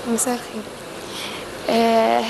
مساء الخير آه،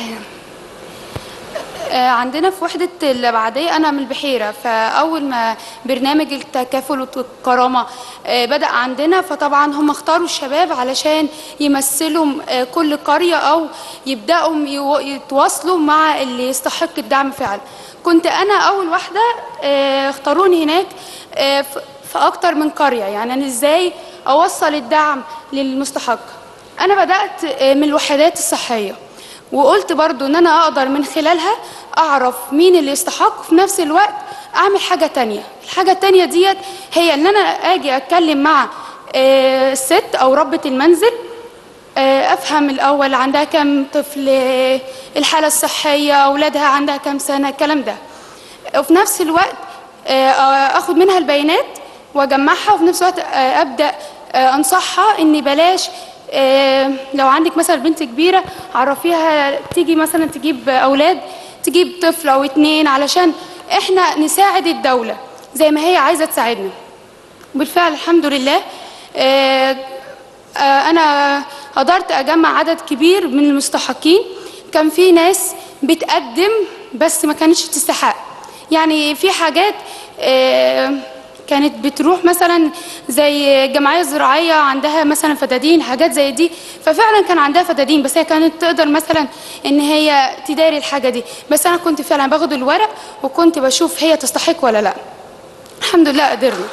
آه، عندنا في وحدة الأبعدية أنا من البحيرة فأول ما برنامج التكافل والكرامة آه، بدأ عندنا فطبعا هم اختاروا الشباب علشان يمثلوا آه، كل قرية أو يبدأوا يو- يتواصلوا مع اللي يستحق الدعم فعلا كنت أنا أول واحدة آه، اختاروني هناك آه، في في أكتر من قرية يعني أنا إزاي أوصل الدعم للمستحق أنا بدأت آه، من الوحدات الصحية وقلت برضو ان انا اقدر من خلالها اعرف مين اللي يستحق وفي نفس الوقت اعمل حاجة تانية الحاجة التانية ديت هي ان انا اجي اتكلم مع آه، الست او ربة المنزل آه، افهم الاول عندها كم طفل آه، الحالة الصحية اولادها عندها كم سنة الكلام ده وفي نفس الوقت آه، آه، اخد منها البيانات واجمعها وفي نفس الوقت آه، ابدا آه، انصحها ان بلاش آه، لو عندك مثلا بنت كبيره عرفيها تيجي مثلا تجيب اولاد تجيب طفل او اتنين علشان احنا نساعد الدوله زي ما هي عايزه تساعدنا بالفعل الحمد لله آه، آه، انا قدرت اجمع عدد كبير من المستحقين كان في ناس بتقدم بس ما كانتش تستحق يعني في حاجات آه، كانت بتروح مثلا زي الجمعيه الزراعيه عندها مثلا فدادين حاجات زي دي ففعلا كان عندها فدادين بس هي كانت تقدر مثلا ان هي تداري الحاجه دي بس انا كنت فعلا باخد الورق وكنت بشوف هي تستحق ولا لا الحمد لله قدرنا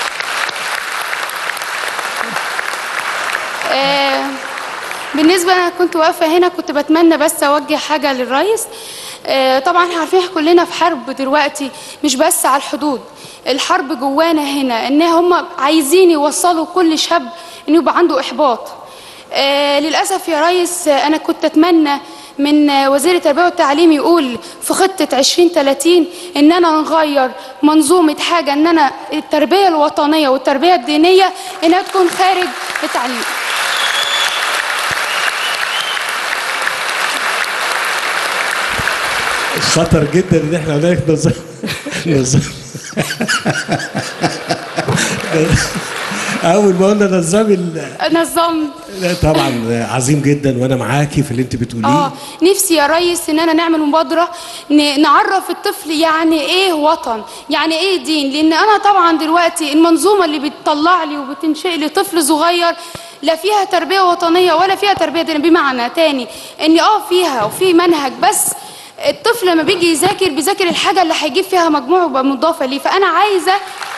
آه، بالنسبة أنا كنت واقفة هنا كنت بتمنى بس أوجه حاجة للرئيس آه، طبعا احنا عارفين إحنا كلنا في حرب دلوقتي مش بس على الحدود الحرب جوانا هنا ان هم عايزين يوصلوا كل شاب انه يبقى عنده احباط آه، للاسف يا ريس آه، انا كنت اتمنى من آه، وزير التربيه والتعليم يقول في خطه 2030 ان انا نغير منظومه حاجه ان انا التربيه الوطنيه والتربيه الدينيه انها تكون خارج التعليم خطر جدا ان احنا هناك نظام نظام اول ما قلنا نظام ال... نظمت لا طبعا عظيم جدا وانا معاكي في اللي انت بتقوليه اه نفسي يا ريس ان انا نعمل مبادره ن- نعرف الطفل يعني ايه وطن يعني ايه دين لان انا طبعا دلوقتي المنظومه اللي بتطلع لي وبتنشئ لي طفل صغير لا فيها تربيه وطنيه ولا فيها تربيه دينيه بمعنى تاني ان اه فيها وفي منهج بس الطفل لما بيجي يذاكر بيذاكر الحاجه اللي هيجيب فيها مجموع ويبقى مضافه ليه فانا عايزه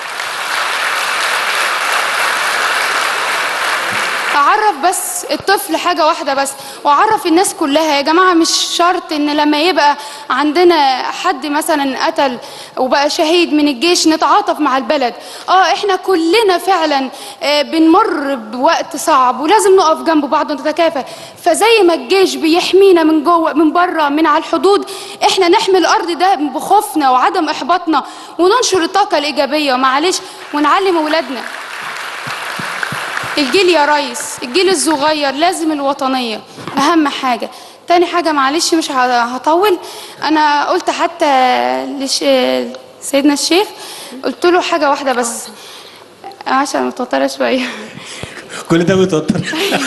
اعرف بس الطفل حاجه واحده بس واعرف الناس كلها يا جماعه مش شرط ان لما يبقى عندنا حد مثلا قتل وبقى شهيد من الجيش نتعاطف مع البلد اه احنا كلنا فعلا آه، بنمر بوقت صعب ولازم نقف جنب بعض ونتكافئ فزي ما الجيش بيحمينا من جوه من بره من على الحدود احنا نحمي الارض ده بخوفنا وعدم احباطنا وننشر الطاقه الايجابيه معلش ونعلم اولادنا الجيل يا ريس الجيل الصغير لازم الوطنية أهم حاجة تاني حاجة معلش مش ه- هطول أنا قلت حتى لش... سيدنا الشيخ قلت له حاجة واحدة بس عشان متوترة شوية كل ده متوتر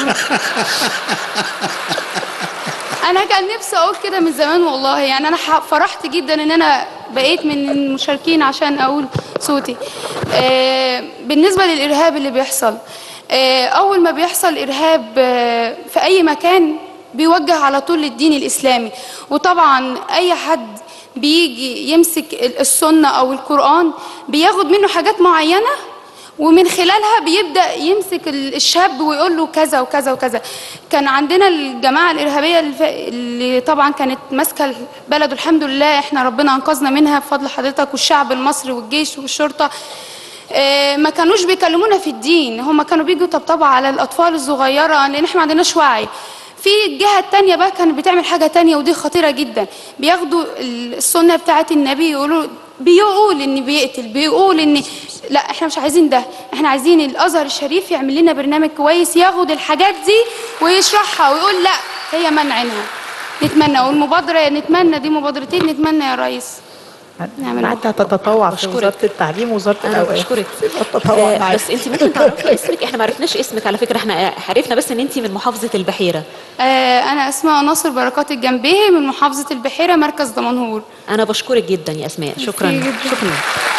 انا كان نفسي اقول كده من زمان والله يعني انا ح- فرحت جدا ان انا بقيت من المشاركين عشان اقول صوتي آه، بالنسبه للارهاب اللي بيحصل آه، اول ما بيحصل ارهاب آه، في اي مكان بيوجه على طول للدين الاسلامي وطبعا اي حد بيجي يمسك ال- السنه او القران بياخد منه حاجات معينه ومن خلالها بيبدا يمسك ال- الشاب ويقول له كذا وكذا وكذا كان عندنا الجماعه الارهابيه الف- اللي طبعا كانت ماسكه البلد والحمد لله احنا ربنا انقذنا منها بفضل حضرتك والشعب المصري والجيش والشرطه آه، ما كانوش بيكلمونا في الدين هم كانوا بيجوا يطبطبوا على الاطفال الصغيره لان احنا ما عندناش وعي في الجهة التانية بقى كانت بتعمل حاجة تانية ودي خطيرة جدا بياخدوا السنة بتاعت النبي يقولوا بيقول ان بيقتل بيقول ان لا احنا مش عايزين ده احنا عايزين الازهر الشريف يعمل لنا برنامج كويس ياخد الحاجات دي ويشرحها ويقول لا هي منعنها نتمنى والمبادرة نتمنى دي مبادرتين نتمنى يا ريس نعمل قعدت هتتطوع في بشكرك. وزاره التعليم ووزاره انا الاوقاف بشكرك تتطوع آه، معاك. بس انت ممكن تعرفي اسمك احنا ما عرفناش اسمك على فكره احنا عرفنا بس ان انت من محافظه البحيره آه، انا اسماء ناصر بركات الجنبيه من محافظه البحيره مركز دمنهور انا بشكرك جدا يا اسماء شكرا جداً. شكرا